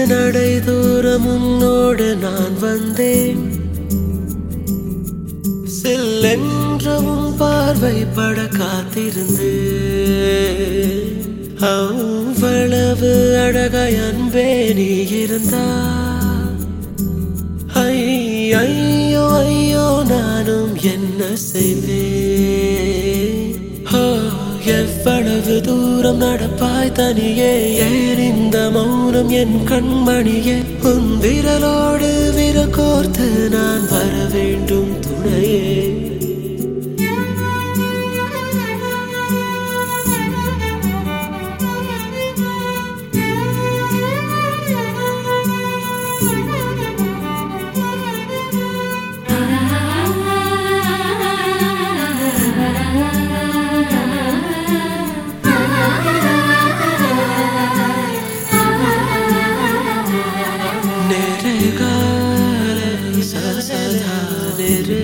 நடை தூரம் உன்னோடு நான் வந்தேன் செல்லென்றவும் பார்வை பட காத்திருந்து அவ்வளவு அழகாய் அன்பே நீ இருந்தா ஐ, ஐயோ ஐயோ நானும் என்ன செய்வேன் ஓ, எவ்வளவு தூரம் நடப்பாய் தனியே ஏன் இந்த மௌனம் என் கண்மணியே உன் விரலோடு விரல் கோர்த்து நான் வர வேண்டும் துணையே नेरे गाले सा सा धा नेरे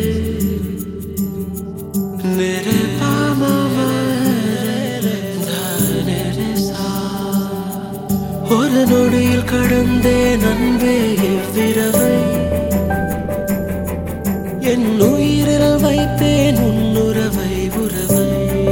नेरे पा मा मा रे धा नेरे सा ஒரு நொடியில் கடந்தேன் அன்பே இவ்விரவை என் உயிரில் வைத்தேன் உன்னுறவை உறவை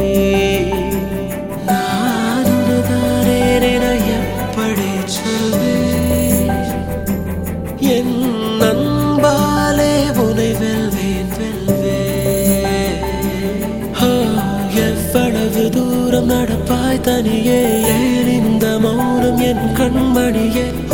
நான் உனதானேன் என எப்படி சொல்வேன் என் அன்பாலே உனை வெல்வேன் வெல்வேன் ஓ, எவ்வளவு தூரம் நடப்பாய் தனியே ஏன் இந்த மௌனம் என் கண்மணியே